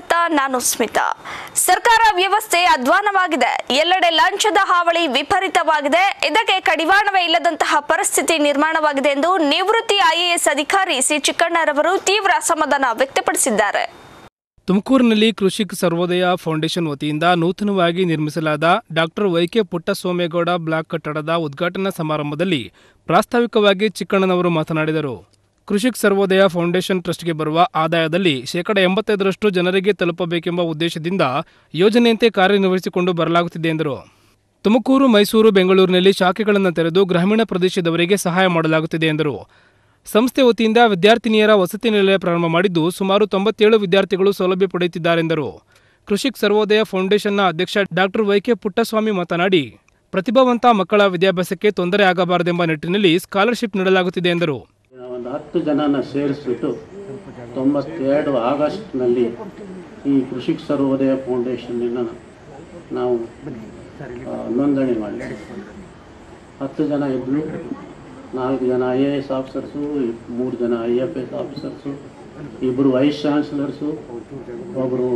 ಸ್ವಾಗತ ನಾನು ಸ್ಮಿತಾ ಸರ್ಕಾರ ವ್ಯವಸ್ಥೆ ಅಧ್ವಾನವಾಗಿದೆ ಎಲ್ಲೆಡೆ ಲಂಚದ ಹಾವಳಿ ವಿಪರೀತವಾಗಿದೆ ಇದಕ್ಕೆ ಕಡಿವಾಣವೇ ಇಲ್ಲದಂತಹ ಪರಿಸ್ಥಿತಿ ನಿರ್ಮಾಣವಾಗಿದೆ ಎಂದು ನಿವೃತ್ತಿ ಐಎಎಸ್ ಅಧಿಕಾರಿ ಸಿ ಚಿಕ್ಕಣ್ಣರವರು ತೀವ್ರ ಅಸಮಾಧಾನ ವ್ಯಕ್ತಪಡಿಸಿದ್ದಾರೆ ತುಮಕೂರಿನಲ್ಲಿ ಕೃಷಿಕ್ ಸರ್ವೋದಯ ಫೌಂಡೇಶನ್ ವತಿಯಿಂದ ನೂತನವಾಗಿ ನಿರ್ಮಿಸಲಾದ ಡಾಕ್ಟರ್ ವೈಕೆ ಪುಟ್ಟಸ್ವಾಮೇಗೌಡ ಬ್ಲಾಕ್ ಕಟ್ಟಡದ ಉದ್ಘಾಟನಾ ಸಮಾರಂಭದಲ್ಲಿ ಪ್ರಾಸ್ತಾವಿಕವಾಗಿ ಚಿಕ್ಕಣ್ಣನವರು ಮಾತನಾಡಿದರು ಕೃಷಿಕ್ ಸರ್ವೋದಯ ಫೌಂಡೇಶನ್ ಟ್ರಸ್ಟ್ಗೆ ಬರುವ ಆದಾಯದಲ್ಲಿ ಶೇಕಡ ಎಂಬತ್ತೈದರಷ್ಟು ಜನರಿಗೆ ತಲುಪಬೇಕೆಂಬ ಉದ್ದೇಶದಿಂದ ಯೋಜನೆಯಂತೆ ಕಾರ್ಯನಿರ್ವಹಿಸಿಕೊಂಡು ಬರಲಾಗುತ್ತಿದೆ ಎಂದರು ತುಮಕೂರು ಮೈಸೂರು ಬೆಂಗಳೂರಿನಲ್ಲಿ ಶಾಖೆಗಳನ್ನು ತೆರೆದು ಗ್ರಾಮೀಣ ಪ್ರದೇಶದವರಿಗೆ ಸಹಾಯ ಮಾಡಲಾಗುತ್ತಿದೆ ಎಂದರು ಸಂಸ್ಥೆ ವತಿಯಿಂದ ವಿದ್ಯಾರ್ಥಿನಿಯರ ವಸತಿ ನಿಲಯ ಪ್ರಾರಂಭ ಮಾಡಿದ್ದು ಸುಮಾರು ತೊಂಬತ್ತೇಳು ವಿದ್ಯಾರ್ಥಿಗಳು ಸೌಲಭ್ಯ ಪಡೆಯುತ್ತಿದ್ದಾರೆಂದರು ಕೃಷಿಕ್ ಸರ್ವೋದಯ ಫೌಂಡೇಶನ್ನ ಅಧ್ಯಕ್ಷ ಡಾಕ್ಟರ್ ವೈಕೆ ಪುಟ್ಟಸ್ವಾಮಿ ಮಾತನಾಡಿ ಪ್ರತಿಭಾವಂತ ಮಕ್ಕಳ ವಿದ್ಯಾಭ್ಯಾಸಕ್ಕೆ ತೊಂದರೆ ಆಗಬಾರದೆಂಬ ನಿಟ್ಟಿನಲ್ಲಿ ಸ್ಕಾಲರ್ಶಿಪ್ ನೀಡಲಾಗುತ್ತಿದೆ ಎಂದರು ಒಂದು ಹತ್ತು ಜನನ ಸೇರಿಸ್ಬಿಟ್ಟು ತೊಂಬತ್ತೆರಡು ಆಗಸ್ಟ್ನಲ್ಲಿ ಈ ಕೃಷಿಕ್ ಸರ್ವೋದಯ ಫೌಂಡೇಶನ್ನ ನಾವು ಆ, ನೋಂದಣಿ ಮಾಡಿದ್ವಿ ಹತ್ತು ಜನ ಇದ್ದರು ನಾಲ್ಕು ಜನ ಐ ಎ ಎಸ್ ಆಫೀಸರ್ಸು ಮೂರು ಜನ ಐ ಎಫ್ ಎಸ್ ಆಫೀಸರ್ಸು ಇಬ್ಬರು ವೈಸ್ ಚಾನ್ಸಲರ್ಸು ಒಬ್ಬರು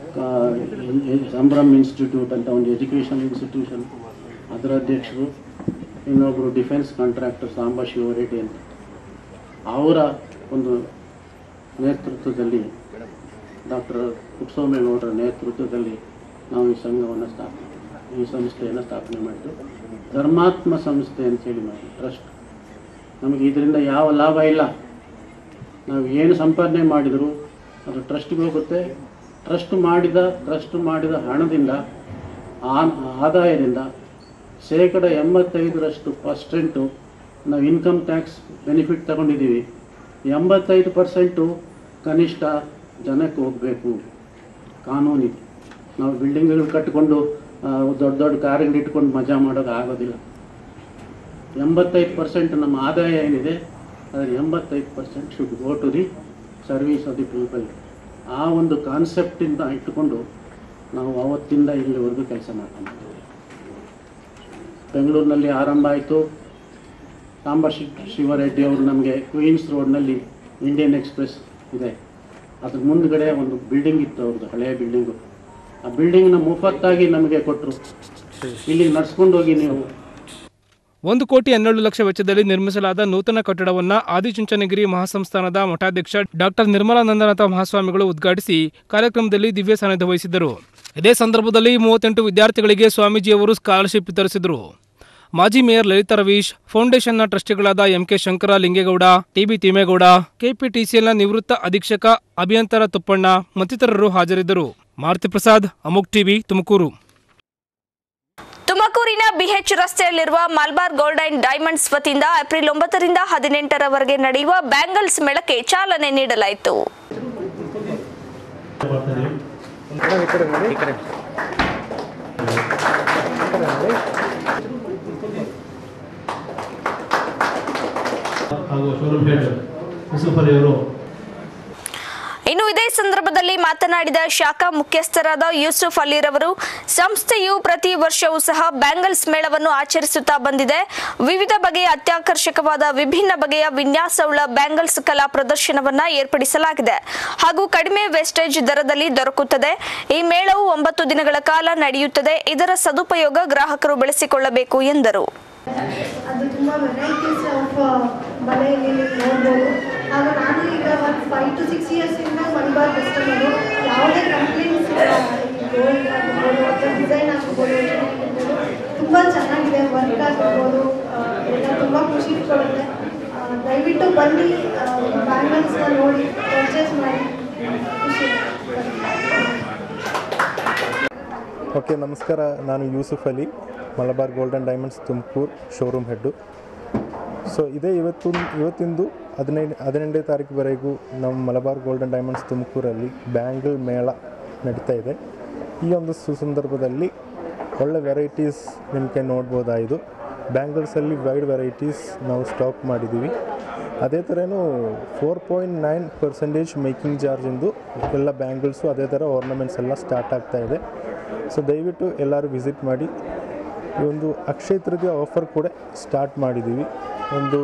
ಸಂಭ್ರಮ್ ಇನ್ಸ್ಟಿಟ್ಯೂಟ್ ಅಂತ ಒಂದು ಎಜುಕೇಷನ್ ಇನ್ಸ್ಟಿಟ್ಯೂಷನ್ ಅದರ ಅಧ್ಯಕ್ಷರು ಇನ್ನೊಬ್ಬರು ಡಿಫೆನ್ಸ್ ಕಾಂಟ್ರಾಕ್ಟರ್ ಸಾಂಬ ಶಿವರೆಡ್ಡಿ ಅಂತ ಅವರ ಒಂದು ನೇತೃತ್ವದಲ್ಲಿ ಡಾಕ್ಟರ್ ಪುಟ್ಟಸ್ವಾಮಿಗೌಡರ ನೇತೃತ್ವದಲ್ಲಿ ನಾವು ಈ ಸಂಘವನ್ನು ಸ್ಥಾಪನೆ ಈ ಸಂಸ್ಥೆಯನ್ನು ಸ್ಥಾಪನೆ ಮಾಡಿದ್ದು ಧರ್ಮಾತ್ಮ ಸಂಸ್ಥೆ ಅಂತೇಳಿ ಮಾಡಿ ಟ್ರಸ್ಟ್ ನಮಗೆ ಇದರಿಂದ ಯಾವ ಲಾಭ ಇಲ್ಲ ನಾವು ಏನು ಸಂಪಾದನೆ ಮಾಡಿದರೂ ಅದು ಟ್ರಸ್ಟ್ಗೆ ಹೋಗುತ್ತೆ ಟ್ರಸ್ಟ್ ಮಾಡಿದ ಟ್ರಸ್ಟ್ ಮಾಡಿದ ಹಣದಿಂದ ಆ- ಆದಾಯದಿಂದ ಶೇಕಡ ಎಂಬತ್ತೈದರಷ್ಟು ಪರ್ಸೆಂಟು ನಾವು ಇನ್ಕಮ್ ಟ್ಯಾಕ್ಸ್ ಬೆನಿಫಿಟ್ ತಗೊಂಡಿದ್ದೀವಿ ಎಂಬತ್ತೈದು ಪರ್ಸೆಂಟು ಕನಿಷ್ಠ ಜನಕ್ಕೆ ಹೋಗಬೇಕು ಕಾನೂನಿದೆ ನಾವು ಬಿಲ್ಡಿಂಗ್ಗಳು ಕಟ್ಟಿಕೊಂಡು ಆ, ದೊಡ್ಡ ದೊಡ್ಡ ಕಾರ್ಗಳು ಇಟ್ಕೊಂಡು ಮಜಾ ಮಾಡೋದು ಆಗೋದಿಲ್ಲ ಎಂಬತ್ತೈದು ಪರ್ಸೆಂಟ್ ನಮ್ಮ ಆದಾಯ ಏನಿದೆ ಅದರ ಎಂಬತ್ತೈದು percent should go to the service of the people ಆ ಒಂದು ಕಾನ್ಸೆಪ್ಟಿಂದ ಇಟ್ಟುಕೊಂಡು ನಾವು ಅವತ್ತಿಂದ ಇಲ್ಲಿವರೆಗೂ ಕೆಲಸ ಮಾಡ್ಕೊಂಡಿದ್ದೀವಿ ಬೆಂಗಳೂರಿನಲ್ಲಿ ಆರಂಭ ಆಯಿತು ಸಾಂಬ ಶಿ ಶಿವರೆಡ್ಡಿ ಅವರು ನಮಗೆ ಕ್ವೀನ್ಸ್ ರೋಡ್ನಲ್ಲಿ ಇಂಡಿಯನ್ ಎಕ್ಸ್ಪ್ರೆಸ್ ಇದೆ ಅದ್ರ ಮುಂದ್ಗಡೆ ಒಂದು ಬಿಲ್ಡಿಂಗ್ ಇತ್ತು ಅವ್ರದ್ದು ಹಳೆಯ ಬಿಲ್ಡಿಂಗು ಆ ಬಿಲ್ಡಿಂಗ್ನ ಮುಫತ್ತಾಗಿ ನಮಗೆ ಕೊಟ್ಟರು ಇಲ್ಲಿಗೆ ನಡ್ಸ್ಕೊಂಡು ಹೋಗಿ ನೀವು ಒಂದು ಕೋಟಿ ಹನ್ನೆರಡು ಲಕ್ಷ ವೆಚ್ಚದಲ್ಲಿ ನಿರ್ಮಿಸಲಾದ ನೂತನ ಕಟ್ಟಡವನ್ನು ಆದಿಚುಂಚನಗಿರಿ ಮಹಾಸಂಸ್ಥಾನದ ಮಠಾಧ್ಯಕ್ಷ ಡಾಕ್ಟರ್ ನಿರ್ಮಲಾನಂದನಾಥ ಮಹಾಸ್ವಾಮಿಗಳು ಉದ್ಘಾಟಿಸಿ ಕಾರ್ಯಕ್ರಮದಲ್ಲಿ ದಿವ್ಯ ಸಾನ್ನಿಧ್ಯ ವಹಿಸಿದ್ದರು ಇದೇ ಸಂದರ್ಭದಲ್ಲಿ ಮೂವತ್ತೆಂಟು ವಿದ್ಯಾರ್ಥಿಗಳಿಗೆ ಸ್ವಾಮೀಜಿಯವರು ಸ್ಕಾಲರ್ಶಿಪ್ ವಿತರಿಸಿದರು ಮಾಜಿ ಮೇಯರ್ ಲಲಿತಾ ರವೀಶ್ ಫೌಂಡೇಶನ್ನ ಟ್ರಸ್ಟಿಗಳಾದ ಎಂಕೆ ಶಂಕರ ಲಿಂಗೇಗೌಡ ಟಿಬಿ ತಿಮ್ಮೇಗೌಡ ಕೆಪಿಟಿಸಿಎಲ್ನ ನಿವೃತ್ತ ಅಧೀಕ್ಷಕ ಅಭಿಯಂತರ ತುಪ್ಪಣ್ಣ ಮತ್ತಿತರರು ಹಾಜರಿದ್ದರು ಮಾರುತಿ ಪ್ರಸಾದ್ ಅಮುಕ್ ಟಿವಿ ತುಮಕೂರು ತುಮಕೂರಿನ ಬಿಎಚ್ ರಸ್ತೆಯಲ್ಲಿರುವ ಮಲ್ಬಾರ್ ಗೋಲ್ಡ್ ಅಂಡ್ ಡೈಮಂಡ್ಸ್ ವತಿಯಿಂದ ಏಪ್ರಿಲ್ ಒಂಬತ್ತರಿಂದ ಹದಿನೆಂಟರವರೆಗೆ ನಡೆಯುವ ಬ್ಯಾಂಗಲ್ಸ್ ಮೇಳಕ್ಕೆ ಚಾಲನೆ ನೀಡಲಾಯಿತು ಹಾಗೂ ಶೋರೂಮ್ ಹೆಡ್ ಯೂಸುಫ್ ಅಲಿ ಅವರು ಇನ್ನು ಇದೇ ಸಂದರ್ಭದಲ್ಲಿ ಮಾತನಾಡಿದ ಶಾಖಾ ಮುಖ್ಯಸ್ಥರಾದ ಯೂಸುಫ್ ಅಲಿರವರು ಸಂಸ್ಥೆಯು ಪ್ರತಿ ವರ್ಷವೂ ಸಹ ಬ್ಯಾಂಗಲ್ಸ್ ಮೇಳವನ್ನು ಆಚರಿಸುತ್ತಾ ಬಂದಿದೆ ವಿವಿಧ ಬಗೆಯ ಅತ್ಯಾಕರ್ಷಕವಾದ ವಿಭಿನ್ನ ಬಗೆಯ ವಿನ್ಯಾಸವುಳ್ಳ ಬ್ಯಾಂಗಲ್ಸ್ ಕಲಾ ಪ್ರದರ್ಶನವನ್ನ ಏರ್ಪಡಿಸಲಾಗಿದೆ ಹಾಗೂ ಕಡಿಮೆ ವೇಸ್ಟೇಜ್ ದರದಲ್ಲಿ ದೊರಕುತ್ತದೆ ಈ ಮೇಳವು ಒಂಬತ್ತು ದಿನಗಳ ಕಾಲ ನಡೆಯುತ್ತದೆ ಇದರ ಸದುಪಯೋಗ ಗ್ರಾಹಕರು ಬೆಳೆಸಿಕೊಳ್ಳಬೇಕು ಎಂದರು ಅದು ತುಂಬ ವೆರೈಟೀಸ್ ಆಫ್ ಬಳೆಯಲ್ಲಿ ನೀವು ನೋಡ್ಬೋದು ಹಾಗೂ ನಾನು ಈಗ ಒಂದು ಫೈವ್ ಟು ಸಿಕ್ಸ್ ಇಯರ್ಸಿಂದ ಮಲ್ಬಾರ್ ಕಸ್ಟಮರು ಯಾವುದೇ ಕಂಪ್ಲೇಂಟ್ಸ್ ಗೋಲ್ಡ್ ಆಗಿರ್ಬೋದು ಅಥವಾ ಡಿಸೈನ್ ಆಗಿರ್ಬೋದು ಏನೇ ಆಗಿರ್ಬೋದು ತುಂಬ ಚೆನ್ನಾಗಿದೆ ವರ್ಕ್ ಆಗಿರ್ಬೋದು ಆ, ಎಲ್ಲ ತುಂಬ ಖುಷಿ ಕೊಡುತ್ತೆ ಆ, ದಯವಿಟ್ಟು ಬನ್ನಿ ಬ್ಯಾಂಗಲ್ಸ್ನ ನೋಡಿ ಪರ್ಚೇಸ್ ಮಾಡಿ ಖುಷಿ ಓಕೆ ನಮಸ್ಕಾರ ನಾನು Yusuf Ali Malabar golden diamonds Tumakuru showroom head so ಇದೇ ಇವತ್ತು ಇವತ್ತಿಂದು ಹದಿನೈದು ಹದಿನೆಂಟನೇ ತಾರೀಕುವರೆಗೂ ನಮ್ಮ ಮಲಬಾರ್ ಗೋಲ್ಡನ್ ಡೈಮಂಡ್ಸ್ ತುಮಕೂರಲ್ಲಿ ಬ್ಯಾಂಗಲ್ ಮೇಳ ನಡೀತಾ ಇದೆ ಈ ಒಂದು ಸು ಸಂದರ್ಭದಲ್ಲಿ ಒಳ್ಳೆ ವೆರೈಟೀಸ್ ನಿಮಗೆ ನೋಡ್ಬೋದಾಯಿತು ಬ್ಯಾಂಗಲ್ಸಲ್ಲಿ ವೈಡ್ ವೆರೈಟೀಸ್ ನಾವು ಸ್ಟಾಕ್ ಮಾಡಿದ್ದೀವಿ ಅದೇ ಥರನೂ four point nine percentage making ಚಾರ್ಜಿಂದು ಎಲ್ಲ ಬ್ಯಾಂಗಲ್ಸು ಅದೇ ಥರ ಆರ್ನಮೆಂಟ್ಸ್ ಎಲ್ಲ ಸ್ಟಾರ್ಟ್ ಆಗ್ತಾ ಇದೆ ಸೊ ದಯವಿಟ್ಟು ಎಲ್ಲರೂ ವಿಸಿಟ್ ಮಾಡಿ ಈ ಒಂದು ಅಕ್ಷಯ ತೃತೀಯ ಆಫರ್ ಕೂಡ ಸ್ಟಾರ್ಟ್ ಮಾಡಿದ್ದೀವಿ ಒಂದು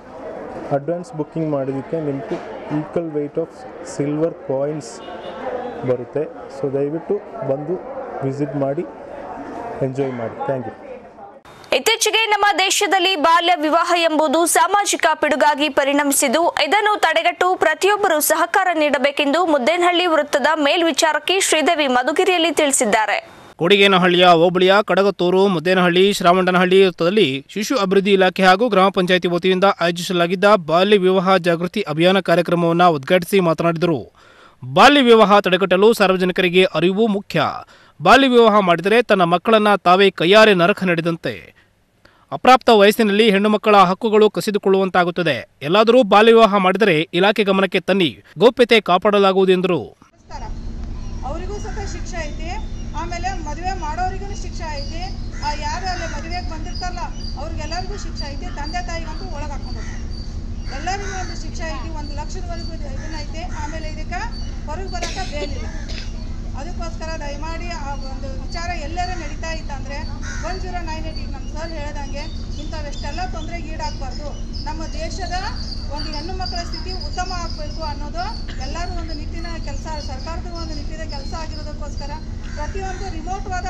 ಅಡ್ವಾನ್ಸ್ ಬುಕ್ಕಿಂಗ್ ಮಾಡೋದಕ್ಕೆ ನಿಮಗೆ equal weight of silver coins ಬರುತ್ತೆ ಸೊ ದಯವಿಟ್ಟು ಬಂದು ವಿಸಿಟ್ ಮಾಡಿ ಎಂಜಾಯ್ ಮಾಡಿ ಥ್ಯಾಂಕ್ ಯು ಇತ್ತೀಚೆಗೆ ನಮ್ಮ ದೇಶದಲ್ಲಿ ಬಾಲ್ಯ ವಿವಾಹ ಎಂಬುದು ಸಾಮಾಜಿಕ ಪಿಡುಗಾಗಿ ಪರಿಣಮಿಸಿದ್ದು ಇದನ್ನು ತಡೆಗಟ್ಟು ಪ್ರತಿಯೊಬ್ಬರು ಸಹಕಾರ ನೀಡಬೇಕೆಂದು ಮುದ್ದೇನಹಳ್ಳಿ ವೃತ್ತದ ಮೇಲ್ವಿಚಾರಕಿ ಶ್ರೀದೇವಿ ಮಧುಗಿರಿಯಲ್ಲಿ ತಿಳಿಸಿದ್ದಾರೆ ಕೊಡಿಗೇನಹಳ್ಳಿಯ ಹೋಬಳಿಯ ಕಡಗತ್ತೂರು ಮುದ್ದೇನಹಳ್ಳಿ ಶ್ರಾವಣನಹಳ್ಳಿ ವೃತ್ತದಲ್ಲಿ ಶಿಶು ಅಭಿವೃದ್ಧಿ ಇಲಾಖೆ ಹಾಗೂ ಗ್ರಾಮ ಪಂಚಾಯಿತಿ ವತಿಯಿಂದ ಆಯೋಜಿಸಲಾಗಿದ್ದ ಬಾಲ್ಯ ವಿವಾಹ ಜಾಗೃತಿ ಅಭಿಯಾನ ಕಾರ್ಯಕ್ರಮವನ್ನು ಉದ್ಘಾಟಿಸಿ ಮಾತನಾಡಿದರು ಬಾಲ್ಯ ವಿವಾಹ ತಡೆಗಟ್ಟಲು ಸಾರ್ವಜನಿಕರಿಗೆ ಅರಿವು ಮುಖ್ಯ ಬಾಲ್ಯ ವಿವಾಹ ಮಾಡಿದರೆ ತನ್ನ ಮಕ್ಕಳನ್ನ ತಾವೇ ಕೈಯಾರೆ ನರಕ ನಡೆದಂತೆ ಅಪ್ರಾಪ್ತ ವಯಸ್ಸಿನಲ್ಲಿ ಹೆಣ್ಣು ಮಕ್ಕಳ ಹಕ್ಕುಗಳು ಕಸಿದುಕೊಳ್ಳುವಂತಾಗುತ್ತದೆ ಎಲ್ಲಾದರೂ ಬಾಲ್ಯ ವಿವಾಹ ಮಾಡಿದರೆ ಇಲಾಖೆ ಗಮನಕ್ಕೆ ತನ್ನಿ ಗೌಪ್ಯತೆ ಕಾಪಾಡಲಾಗುವುದು ಎಂದರು ಕಳಿಸ್ತಾರ ಅವರಿಗೂ ಸಹ ಶಿಕ್ಷೆ ಐತಿ ಆಮೇಲೆ ಮದುವೆ ಮಾಡೋರಿಗೂ ಶಿಕ್ಷೆ ಐತಿ ಆ ಯಾರು ಅಲ್ಲಿ ಮದುವೆಗೆ ಬಂದಿರ್ತಾರಲ್ಲ ಅವ್ರಿಗೆಲ್ಲರಿಗೂ ಶಿಕ್ಷೆ ಐತಿ ತಂದೆ ತಾಯಿಗಂತೂ ಒಳಗೆ ಹಾಕೊಂಡು ಎಲ್ಲರಿಗೂ ಒಂದು ಶಿಕ್ಷೆ ಐತಿ ಒಂದು ಲಕ್ಷದವರೆಗೂ ಇದು- ಇದನ್ನ ಐತಿ ಆಮೇಲೆ ಇದಕ್ಕೆ ಹೊರಗೆ ಬರೋಕೆ ಬೇಲಿಲ್ಲ ಅದಕ್ಕೋಸ್ಕರ ದಯಮಾಡಿ ಆ ಒಂದು ವಿಚಾರ ಎಲ್ಲರೂ ನಡೀತಾ ಇತ್ತಂದರೆ ಒನ್ ಜೀರೋ ನೈನ್ ಏಟ್ ಈಗ ನಮ್ಮ ಸರ್ ಹೇಳ್ದಂಗೆ ಇಂಥವೆಷ್ಟೆಲ್ಲ ತೊಂದರೆಗೆ ಈಡಾಗಬಾರ್ದು ನಮ್ಮ ದೇಶದ ಒಂದು ಹೆಣ್ಣು ಮಕ್ಕಳ ಸ್ಥಿತಿ ಉತ್ತಮ ಆಗಬೇಕು ಅನ್ನೋದು ಎಲ್ಲರೂ ಒಂದು ನಿಟ್ಟಿನ ಕೆಲಸ ಸರ್ಕಾರದ ಒಂದು ನಿಟ್ಟಿನ ಕೆಲಸ ಆಗಿರೋದಕ್ಕೋಸ್ಕರ ಪ್ರತಿಯೊಂದು ರಿಮೋಟ್ವಾದ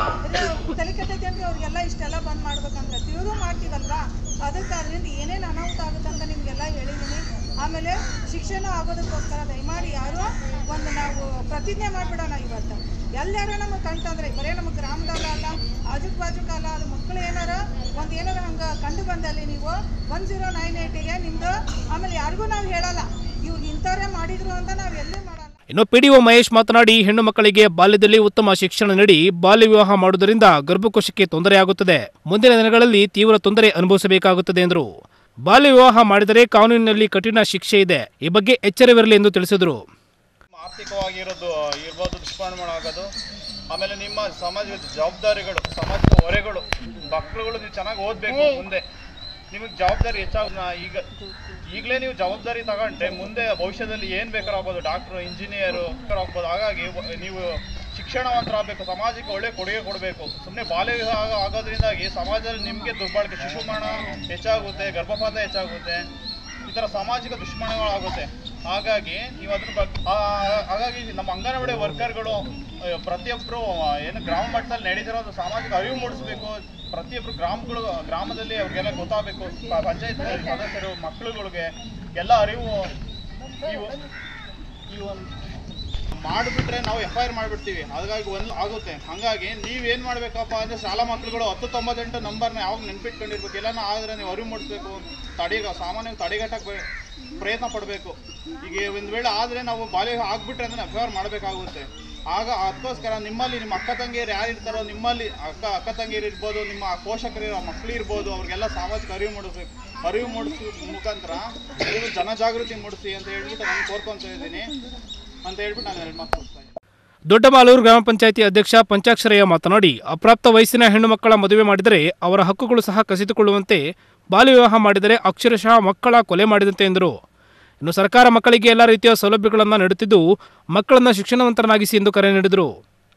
ತಲೆ ಕೆಟ್ಟೈತೆ ಅಂದರೆ ಅವ್ರಿಗೆಲ್ಲ ಇಷ್ಟೆಲ್ಲ ಬಂದ್ ಮಾಡ್ಬೇಕಂದ್ರೆ ತಿಳಿದು ಮಾಡ್ತೀವಲ್ವಾ ಅದಕ್ಕೆ ಅದರಿಂದ ಏನೇನು ಅನಾಹುತ ಆಗುತ್ತೆ ಅಂತ ನಿಮಗೆಲ್ಲ ಹೇಳಿದ್ದೀನಿ ಆಮೇಲೆ ಶಿಕ್ಷಣ ಆಗೋದಕ್ಕೋಸ್ಕರ ದಯಮಾಡಿ ಯಾರು ಒಂದು ನಾವು ಪ್ರತಿಜ್ಞೆ ಮಾಡಿಬಿಡೋಣ ಇವತ್ತು ಎಲ್ಲಾರ ನಮಗೆ ಕಂತಂದ್ರೆ ಬರೀ ನಮ್ಮ ಗ್ರಾಮದಾಗ ಅಲ್ಲ ಆಜುಕ್ ಬಾಜುಕ್ ಅಲ್ಲ ಅದು ಮಕ್ಕಳು ಏನಾರ ಒಂದು ಏನಾರ ಹಂಗೆ ಕಂಡು ಬಂದಲ್ಲಿ ನೀವು ಒನ್ ಜೀರೋ ನೈನ್ ಏಯ್ಟಿಗೆ ನಿಮ್ದು ಆಮೇಲೆ ಯಾರಿಗೂ ನಾವು ಹೇಳಲ್ಲ ಇವ್ರು ಇಂಥವ್ರೇ ಮಾಡಿದ್ರು ಅಂತ ನಾವು ಎಲ್ಲೂ ಮಾಡಲ್ಲ ಇನ್ನು ಪಿಡಿಒ ಮಹೇಶ್ ಮಾತನಾಡಿ ಹೆಣ್ಣು ಮಕ್ಕಳಿಗೆ ಬಾಲ್ಯದಲ್ಲಿ ಉತ್ತಮ ಶಿಕ್ಷಣ ನೀಡಿ ಬಾಲ್ಯ ವಿವಾಹ ಮಾಡುವುದರಿಂದ ಗರ್ಭಕೋಶಕ್ಕೆ ತೊಂದರೆಯಾಗುತ್ತದೆ ಮುಂದಿನ ದಿನಗಳಲ್ಲಿ ತೀವ್ರ ತೊಂದರೆ ಅನುಭವಿಸಬೇಕಾಗುತ್ತದೆ ಎಂದರು ಬಾಲ್ಯ ವಿವಾಹ ಮಾಡಿದರೆ ಕಾನೂನಿನಲ್ಲಿ ಕಠಿಣ ಶಿಕ್ಷೆ ಇದೆ ಈ ಬಗ್ಗೆ ಎಚ್ಚರವಿರಲಿ ಎಂದು ತಿಳಿಸಿದರು ಆರ್ಥಿಕವಾಗಿ ಇರೋದು ಇರ್ಬೋದು ದುಷ್ಪರಿಣಾಮ ಆಗೋದು ಆಮೇಲೆ ನಿಮ್ಮ ಸಮಾಜದ ಜವಾಬ್ದಾರಿಗಳು ಸಮಾಜದ ಹೊರೆಗಳು ಮಕ್ಕಳುಗಳು ನೀವು ಚೆನ್ನಾಗಿ ಓದಬೇಕು ಮುಂದೆ ನಿಮಗೆ ಜವಾಬ್ದಾರಿ ಹೆಚ್ಚಾಗ ಈಗ ಈಗಲೇ ನೀವು ಜವಾಬ್ದಾರಿ ತಗೊಂಡ್ರೆ ಮುಂದೆ ಭವಿಷ್ಯದಲ್ಲಿ ಏನು ಬೇಕಾದ್ರೂ ಆಗ್ಬೋದು ಡಾಕ್ಟ್ರು ಇಂಜಿನಿಯರು ಆಗ್ಬೋದು ಹಾಗಾಗಿ ವ- ನೀವು ಶಿಕ್ಷಣವಂತರಾಗಬೇಕು ಸಮಾಜಕ್ಕೆ ಒಳ್ಳೆ ಕೊಡುಗೆ ಕೊಡಬೇಕು ಸುಮ್ಮನೆ ಬಾಲ್ಯ ವಿವಾಹ ಆಗೋದ್ರಿಂದಾಗಿ ಸಮಾಜದಲ್ಲಿ ನಿಮಗೆ ದುರ್ಬಳಕೆ ಶಿಶು ಮರಣ ಹೆಚ್ಚಾಗುತ್ತೆ ಗರ್ಭಪಾತ ಹೆಚ್ಚಾಗುತ್ತೆ ಈ ಥರ ಸಾಮಾಜಿಕ ದುಷ್ಪರಿಣಾಮಗಳಾಗುತ್ತೆ ಹಾಗಾಗಿ ನೀವು ಅದ್ರ ಬಗ್ಗೆ ಹಾಗಾಗಿ ನಮ್ಮ ಅಂಗನವಾಡಿ ವರ್ಕರ್ಗಳು ಆ, ಪ್ರತಿಯೊಬ್ಬರು ಆ, ಏನು ಗ್ರಾಮ ಮಟ್ಟದಲ್ಲಿ ನಡೀತಿರೋದು ಸಾಮಾಜಿಕ ಅರಿವು ಮೂಡಿಸ್ಬೇಕು ಪ್ರತಿಯೊಬ್ಬರು ಗ್ರಾಮಗಳು ಗ್ರಾಮದಲ್ಲಿ ಅವ್ರಿಗೆಲ್ಲ ಗೊತ್ತಾಗಬೇಕು ಪಂಚಾಯತ್ ಸದಸ್ಯರು ಮಕ್ಕಳುಗಳಿಗೆ ಎಲ್ಲ ಅರಿವು ಇವು ಈ ಒಂದು ಮಾಡಿಬಿಟ್ರೆ ನಾವು ಎಫ್ ಐ ಆರ್ ಮಾಡಿಬಿಡ್ತೀವಿ ಹಾಗಾಗಿ ಒಂದು ಆಗುತ್ತೆ ಹಾಗಾಗಿ ನೀವೇನು ಮಾಡಬೇಕಪ್ಪ ಅಂದರೆ ಶಾಲಾ ಮಕ್ಕಳುಗಳು ಹತ್ತು ತೊಂಬತ್ತೆಂಟು ನಂಬರ್ನ ಯಾವಾಗ ನೆನ್ಪಿಟ್ಕೊಂಡಿರ್ಬೇಕು ಎಲ್ಲನೂ ಆದರೆ ನೀವು ಅರಿವು ಮೂಡಿಸ್ಬೇಕು ತಡಿ ಸಾಮಾನ್ಯ ತಡೆಗಟ್ಟಕ್ಕೆ ಪ್ರಯತ್ನ ಪಡಬೇಕು ಈಗ ಒಂದು ವೇಳೆ ಆದರೆ ನಾವು ಬಾಲ್ಯ ಆಗಿಬಿಟ್ರೆ ಅಂದರೆ ಎಫ್ ಐ ಆರ್ ಮಾಡಬೇಕಾಗುತ್ತೆ ಆಗ ಅದಕ್ಕೋಸ್ಕರ ನಿಮ್ಮಲ್ಲಿ ನಿಮ್ಮ ಅಕ್ಕ ತಂಗಿಯರು ಯಾರು ಇರ್ತಾರೋ ನಿಮ್ಮಲ್ಲಿ ಅಕ್ಕ ಅಕ್ಕ ತಂಗಿಯರು ಇರ್ಬೋದು ನಿಮ್ಮ ಪೋಷಕರು ಮಕ್ಕಳು ಇರ್ಬೋದು ಅವ್ರಿಗೆಲ್ಲ ಸಾಮಾಜಿಕ ಅರಿವು ಮೂಡಿಸ್ಬೇಕು ಅರಿವು ಮೂಡಿಸೋ ಮುಖಾಂತರ ಇದು ಜನಜಾಗೃತಿ ಮೂಡಿಸಿ ಅಂತ ಹೇಳ್ಬಿಟ್ಟು ನಾನು ಕೋರ್ಕೊಂತ ಇದ್ದೀನಿ ಅಂತ ಹೇಳ್ಬಿಟ್ಟು ನಾನು ಎರಡು ಮಾತು ಕೊಡ್ತಾ ಇದ್ದೀನಿ ದೊಡ್ಡಮಾಲೂರು ಗ್ರಾಮ ಪಂಚಾಯಿತಿ ಅಧ್ಯಕ್ಷ ಪಂಚಾಕ್ಷರಯ್ಯ ಮಾತನಾಡಿ ಅಪ್ರಾಪ್ತ ವಯಸ್ಸಿನ ಹೆಣ್ಣು ಮಕ್ಕಳ ಮದುವೆ ಮಾಡಿದರೆ ಅವರ ಹಕ್ಕುಗಳು ಸಹ ಕಸಿದುಕೊಳ್ಳುವಂತೆ ಬಾಲ್ಯ ವಿವಾಹ ಮಾಡಿದರೆ ಅಕ್ಷರಶಃ ಮಕ್ಕಳ ಕೊಲೆ ಮಾಡಿದಂತೆ ಎಂದರು ಇನ್ನು ಸರ್ಕಾರ ಮಕ್ಕಳಿಗೆ ಎಲ್ಲ ರೀತಿಯ ಸೌಲಭ್ಯಗಳನ್ನು ನೀಡುತ್ತಿದ್ದು ಮಕ್ಕಳನ್ನು ಶಿಕ್ಷಣವಂತರನ್ನಾಗಿಸಿ ಎಂದು ಕರೆ ನೀಡಿದರು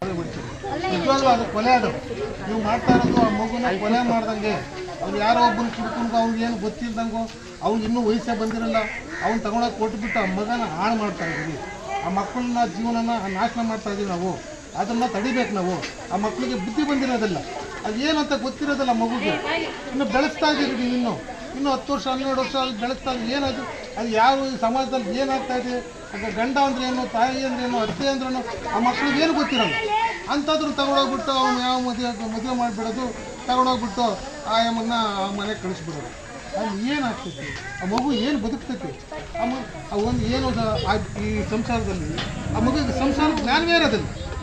ನಿಜವಾಗ್ಲೂ ಅದು ಕೊಲೆ ಅದು ನೀವು ಮಾಡ್ತಾ ಇರೋದು ಆ ಮಗುನ ಕೊಲೆ ಮಾಡ್ದಂಗೆ ಅವ್ನು ಯಾರೋ ಒಬ್ಬನ ಕುಡ್ಕೊಂಡು ಅವ್ನಿಗೆ ಏನು ಗೊತ್ತಿಲ್ದಂಗೋ ಅವ್ನಿಗೆ ಇನ್ನೂ ವಯಸ್ಸೇ ಬಂದಿರಲ್ಲ ಅವ್ನು ತಗೊಂಡೋಗಿ ಕೊಟ್ಬಿಟ್ಟು ಆ ಮಗನ ಹಾಳು ಮಾಡ್ತಾ ಇದ್ದೀವಿ ಆ ಮಕ್ಕಳನ್ನ ಜೀವನನ ನಾಶನ ಮಾಡ್ತಾ ಇದೀವಿ ನಾವು ಅದನ್ನ ತಡಿಬೇಕು ನಾವು ಆ ಮಕ್ಕಳಿಗೆ ಬುದ್ಧಿ ಬಂದಿರೋದಿಲ್ಲ ಅದು ಏನಂತ ಗೊತ್ತಿರೋದಿಲ್ಲ ಮಗುಗೆ ಇನ್ನು ಬೆಳೆಸ್ತಾ ಇದ್ದೀವಿ ನೀವು ಇನ್ನು ಇನ್ನು ಹತ್ತು ವರ್ಷ ಹನ್ನೆರಡು ವರ್ಷ ಅಲ್ಲಿ ಬೆಳೆಸ್ತಾ ಇದ್ದೀವಿ ಏನದು ಅದು ಯಾವ ಈ ಸಮಾಜದಲ್ಲಿ ಏನಾಗ್ತಾ ಇದೆ ಆಗ ಗಂಡ ಅಂದ್ರೆ ಏನು ತಾಯಿ ಅಂದ್ರೆ ಏನು ಅತ್ತೆ ಅಂದ್ರೇನು ಆ ಮಕ್ಳಿಗೆ ಏನು ಗೊತ್ತಿರಲ್ಲ ಅಂಥದ್ರು ತಗೊಂಡೋಗ್ಬಿಟ್ಟು ಅವ್ನು ಯಾವ ಮದುವೆ ಮದುವೆ ಮಾಡಿಬಿಡೋದು ತಗೊಂಡೋಗ್ಬಿಟ್ಟು ಆ ಯಮ್ಮನ್ನ ಆ ಮನೆಗೆ ಕಳಿಸ್ಬಿಡೋದು ಅಲ್ಲಿ ಏನಾಗ್ತೈತಿ ಆ ಮಗು ಏನು ಬದುಕ್ತೈತಿ ಆ ಮಗು ಆ ಒಂದು ಏನು ಅದು ಆ ಈ ಸಂಸಾರದಲ್ಲಿ ಆ ಮಗುಗೆ ಸಂಸಾರ ಜ್ಞಾನವೇ ಇರೋದಿಲ್ಲ